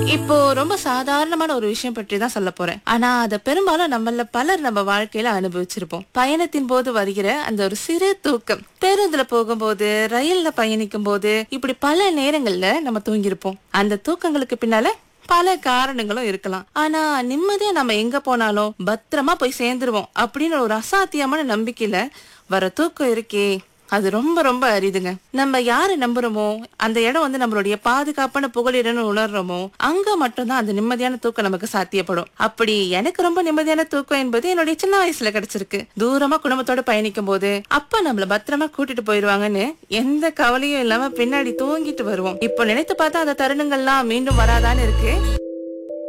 இப்போ ரொம்ப சாதாரணமான ஒரு விஷயம் பற்றி தான் சொல்ல போறேன் ஆனா அத பெரும்பாலும் நம்மள பலர் நம்ம வாழ்க்கையில அனுபவிச்சிருப்போம் பயணத்தின் போது வருகிற அந்த ஒரு சிறு தூக்கம் பேருந்துல போகும்போது ரயில்ல பயணிக்கும் போது இப்படி பல நேரங்கள்ல நம்ம தூங்கியிருப்போம் அந்த தூக்கங்களுக்கு பின்னால பல காரணங்களும் இருக்கலாம் ஆனா நிம்மதியா நம்ம எங்க போனாலும் பத்திரமா போய் சேர்ந்துருவோம் அப்படின்னு ஒரு அசாத்தியமான நம்பிக்கையில வர தூக்கம் இருக்கே அது ரொம்ப ரொம்ப அரிதுங்க நம்ம யாரை நம்புறோமோ அந்த இடம் வந்து நம்மளுடைய பாதுகாப்பான புகலிடம்னு உணர்றோமோ அங்க மட்டும்தான் அந்த நிம்மதியான தூக்கம் நமக்கு சாத்தியப்படும் அப்படி எனக்கு ரொம்ப நிம்மதியான தூக்கம் என்பது என்னுடைய சின்ன வயசுல கிடைச்சிருக்கு தூரமா குடும்பத்தோட பயணிக்கும் போது அப்பா நம்மள பத்திரமா கூட்டிட்டு போயிருவாங்கன்னு எந்த கவலையும் இல்லாம பின்னாடி தூங்கிட்டு வருவோம் இப்போ நினைத்து பார்த்தா அந்த தருணங்கள்லாம் மீண்டும் வராதான்னு இருக்கு